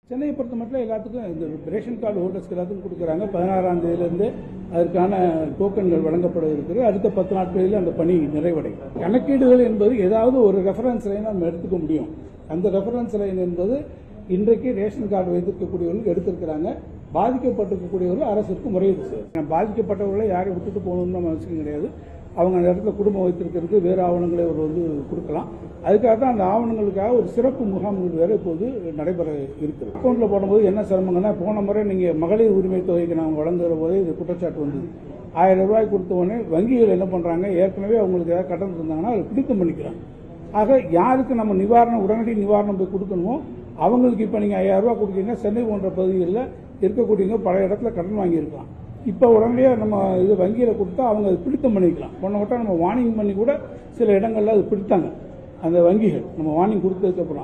சென்னையை பொறுத்த மட்டும் எல்லாத்துக்கும் இந்த ரேஷன் கார்டு ஹோல்டர்ஸ்க்கு எல்லாத்துக்கும் கொடுக்குறாங்க பதினாறாம் தேதியிலிருந்து அதற்கான டோக்கன்கள் வழங்கப்பட இருக்கிறது அடுத்த பத்து நாட்களில் அந்த பணி நிறைவடையும் கணக்கீடுகள் என்பது ஏதாவது ஒரு ரெஃபரன்ஸ் லைன் நம்ம எடுத்துக்க முடியும் அந்த ரெஃபரன்ஸ் லைன் என்பது இன்றைக்கு ரேஷன் கார்டு வைத்திருக்கக்கூடியவர்களுக்கு எடுத்திருக்கிறாங்க பாதிக்கப்பட்டிருக்கக்கூடியவர்கள் அரசுக்கு முறையீடு செய்யும் பாதிக்கப்பட்டவர்களை யாரையும் விட்டுட்டு போகணும்னு நம்ம அவசியம் கிடையாது அவங்க அந்த இடத்துல குடும்பம் வைத்திருக்கிறதுக்கு வேறு ஆவணங்களை அவர் வந்து கொடுக்கலாம் அதுக்காக தான் அந்த ஆவணங்களுக்காக ஒரு சிறப்பு முகாம்கள் வேற இப்போது நடைபெற இருக்குது அக்கௌண்ட்ல போடும்போது என்ன சிரமங்கன்னா போன முறை நீங்க மகளிர் உரிமை தொகைக்கு நாங்கள் வழங்குற போதே இது குற்றச்சாட்டு வந்தது ஆயிரம் ரூபாய் கொடுத்த உடனே வங்கிகள் என்ன பண்றாங்க ஏற்கனவே அவங்களுக்கு ஏதாவது கட்டணம் இருந்தாங்கன்னா அதை பிடித்தம் பண்ணிக்கிறாங்க ஆக யாருக்கு நம்ம நிவாரணம் உடனடி நிவாரணம் போய் கொடுக்கணுமோ அவங்களுக்கு இப்போ நீங்கள் ஐயாயிரம் ரூபாய் கொடுக்கீங்க சென்னை போன்ற பகுதிகளில் இருக்கக்கூடியவங்க பல இடத்துல கடன் வாங்கியிருக்கலாம் இப்போ உடனடியாக நம்ம இது வங்கியில் கொடுத்தா அவங்க அது பிடித்தம் பண்ணிக்கலாம் போன வட்டம் நம்ம வார்னிங் பண்ணி கூட சில இடங்கள்ல அது பிடித்தாங்க அந்த வங்கிகள் நம்ம வார்னிங் கொடுத்ததுக்கு அப்புறம்